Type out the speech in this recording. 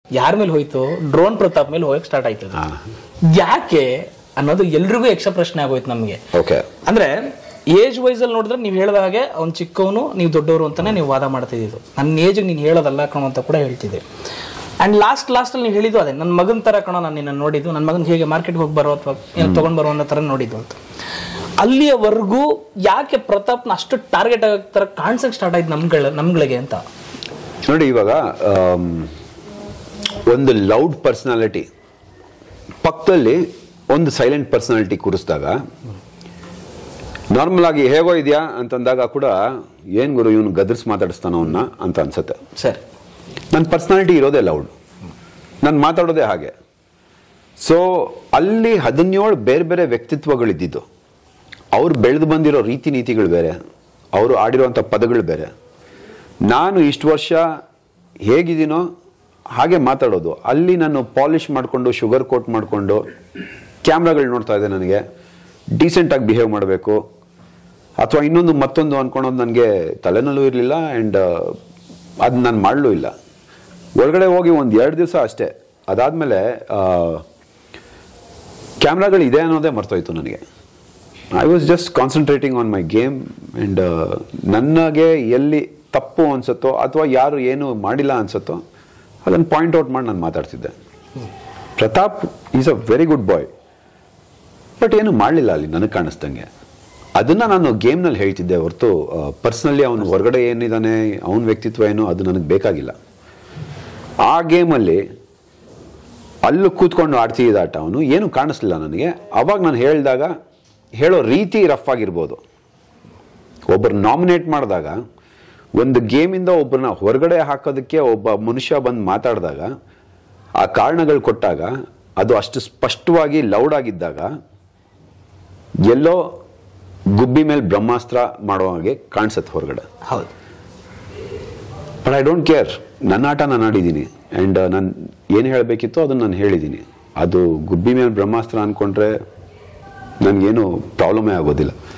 ಯಾರ ಮೇಲೆ ಹೋಯ್ತು ಡ್ರೋನ್ ಪ್ರತಾಪ್ ಮೇಲೆ ಹೋಗಕ್ ಸ್ಟಾರ್ಟ್ ಆಯ್ತು ಅದು. ಯಾಕೆ ಅನ್ನೋದು ಎಲ್ರಿಗೂ ಯಕ್ಷ ಪ್ರಶ್ನೆ ಆಗೋಯ್ತು ನಮ್ಗೆ ಓಕೆ ಅಂದ್ರೆ ಏಜ್ ವೈಸ್ ಅಲ್ಲಿ ನೋಡಿದ್ರೆ ನೀವು ಹೇಳಿದ ಹಾಗೆ ಅವ್ನು ಚಿಕ್ಕವನು ನೀವು ದೊಡ್ಡವರು ಅಂತಾನೆ ನೀವು ವಾದ ಮಾಡ್ತಿದ್ದು ನನ್ನ ಏಜ್ ನೀನು ಹೇಳೋದಲ್ಲ ಕಣೋ ಅಂತ ಕೂಡ ಹೇಳ್ತಿದ್ದೆ ಅಂಡ್ ಲಾಸ್ಟ್ ಲಾಸ್ಟ್ ಅಲ್ಲಿ ನೀವು ಹೇಳಿದ್ದು ಅದೇ ನನ್ನ ಮಗನ ತರ ಕಣೋ ನಾನು ನಿನ್ನ ನೋಡಿದ್ದು ನನ್ನ ಮಗನ್ ಹೇಗೆ ಮಾರ್ಕೆಟ್ಗೆ ಹೋಗಿ ಬರೋ ಅಥವಾ ಏನು ತಗೊಂಡ್ ಬರೋ ಅನ್ನೋ ತರ ನೋಡಿದ್ದು ಅಂತ ಅಲ್ಲಿಯವರೆಗೂ ಯಾಕೆ ಪ್ರತಾಪ್ನ ಅಷ್ಟು ಟಾರ್ಗೆಟ್ ಆಗೋ ತರ ಕಾಣಿಸಕ್ ಸ್ಟಾರ್ಟ್ ಆಯ್ತು ನಮ್ಗಳ ನಮ್ಗಳಿಗೆ ಅಂತ ನೋಡಿ ಇವಾಗ ಆಮ್, ಒಂದು ಲೌಡ್ ಪರ್ಸನಾಲಿಟಿ ಪಕ್ಕದಲ್ಲಿ ಒಂದು ಸೈಲೆಂಟ್ ಪರ್ಸನಾಲಿಟಿ ಕೂರಿಸಿದಾಗ ನಾರ್ಮಲ್ ಆಗಿ ಹೇಗೋ ಇದೆಯಾ ಅಂತಂದಾಗ ಕೂಡ ಏನ್ ಗುರು ಇವನು ಗದರ್ಸ್ ಮಾತಾಡಿಸ್ತಾನ ಅವನ್ನ ಅಂತ ಅನ್ಸುತ್ತೆ ಸರಿ ನನ್ನ ಪರ್ಸನಾಲಿಟಿ ಇರೋದೇ ಲೌಡ್ ನಾನು ಮಾತಾಡೋದೇ ಹಾಗೆ ಸೊ ಅಲ್ಲಿ ಹದಿನೇಳು ಬೇರೆ ಬೇರೆ ವ್ಯಕ್ತಿತ್ವಗಳಿದ್ದಿದ್ದು ಅವ್ರು ಬೆಳೆದು ಬಂದಿರೋ ರೀತಿ ನೀತಿಗಳು ಬೇರೆ ಅವರು ಆಡಿರೋಂಥ ಪದಗಳು ಬೇರೆ ನಾನು ಇಷ್ಟು ವರ್ಷ ಹೇಗಿದ್ದೀನೋ ಹಾಗೆ ಮಾತಾಡೋದು ಅಲ್ಲಿ ನಾನು ಪಾಲಿಷ್ ಮಾಡಿಕೊಂಡು ಶುಗರ್ ಕೋಟ್ ಮಾಡಿಕೊಂಡು ಕ್ಯಾಮ್ರಾಗಳು ನೋಡ್ತಾ ಇದೆ ನನಗೆ ಡೀಸೆಂಟಾಗಿ ಬಿಹೇವ್ ಮಾಡಬೇಕು ಅಥವಾ ಇನ್ನೊಂದು ಮತ್ತೊಂದು ಅನ್ಕೊಳೋದು ನನಗೆ ತಲೆನಲ್ಲೂ ಇರಲಿಲ್ಲ ಆ್ಯಂಡ್ ಅದು ನಾನು ಮಾಡಲೂ ಇಲ್ಲ ಒಳಗಡೆ ಹೋಗಿ ಒಂದು ಎರಡು ದಿವಸ ಅಷ್ಟೇ ಅದಾದಮೇಲೆ ಕ್ಯಾಮ್ರಾಗಳು ಇದೆ ಅನ್ನೋದೇ ಮರ್ತೋಯ್ತು ನನಗೆ I was just concentrating on my game and ನನಗೆ ಎಲ್ಲಿ ತಪ್ಪು ಅನ್ಸುತ್ತೋ ಅಥವಾ ಯಾರು ಏನು ಮಾಡಿಲ್ಲ ಅನ್ಸುತ್ತೋ ಅದನ್ನು ಪಾಯಿಂಟ್ ಔಟ್ ಮಾಡಿ ನಾನು ಮಾತಾಡ್ತಿದ್ದೆ Pratap is a very good boy but ಏನು ಮಾಡಲಿಲ್ಲ ಅಲ್ಲಿ ನನಗೆ ಕಾಣಿಸ್ದಂಗೆ ಅದನ್ನ ನಾನು ಗೇಮ್ನಲ್ಲಿ ಹೇಳ್ತಿದ್ದೆ ಹೊರತು ಪರ್ಸ್ನಲಿ ಅವನು ಹೊರಗಡೆ ಏನಿದ್ದಾನೆ ಅವನ ವ್ಯಕ್ತಿತ್ವ ಏನು ಅದು ನನಗೆ ಬೇಕಾಗಿಲ್ಲ ಆ ಗೇಮಲ್ಲಿ ಅಲ್ಲೂ ಕೂತ್ಕೊಂಡು ಆಡ್ತಿದ್ದ ಆಟ ಅವನು ಏನು ಕಾಣಿಸ್ಲಿಲ್ಲ ನನಗೆ ಅವಾಗ ನಾನು ಹೇಳಿದಾಗ ಹೇಳೋ ರೀತಿ ರಫ್ ಆಗಿರ್ಬೋದು ಒಬ್ಬರು ನಾಮಿನೇಟ್ ಮಾಡಿದಾಗ ಒಂದು ಗೇಮಿಂದ ಒಬ್ಬರನ್ನ ಹೊರಗಡೆ ಹಾಕೋದಕ್ಕೆ ಒಬ್ಬ ಮನುಷ್ಯ ಬಂದು ಮಾತಾಡಿದಾಗ ಆ ಕಾರಣಗಳು ಕೊಟ್ಟಾಗ ಅದು ಅಷ್ಟು ಸ್ಪಷ್ಟವಾಗಿ ಲೌಡ್ ಆಗಿದ್ದಾಗ ಎಲ್ಲೋ ಗುಬ್ಬಿ ಮೇಲೆ ಬ್ರಹ್ಮಾಸ್ತ್ರ ಮಾಡೋ ಹಾಗೆ ಕಾಣಿಸುತ್ತೆ ಹೊರಗಡೆ ಹೌದು ಬಟ್ ಐ ಡೋಂಟ್ ಕೇರ್ ನನ್ನ ಆಟ ನಾನು ಆಡಿದ್ದೀನಿ ಆ್ಯಂಡ್ ನಾನು ಏನು ಹೇಳಬೇಕಿತ್ತು ಅದನ್ನು ನಾನು ಹೇಳಿದ್ದೀನಿ ಅದು ಗುಬ್ಬಿ ಮೇಲೆ ಬ್ರಹ್ಮಾಸ್ತ್ರ ಅಂದ್ಕೊಂಡ್ರೆ ನನಗೇನು ಪ್ರಾಬ್ಲಮೇ ಆಗೋದಿಲ್ಲ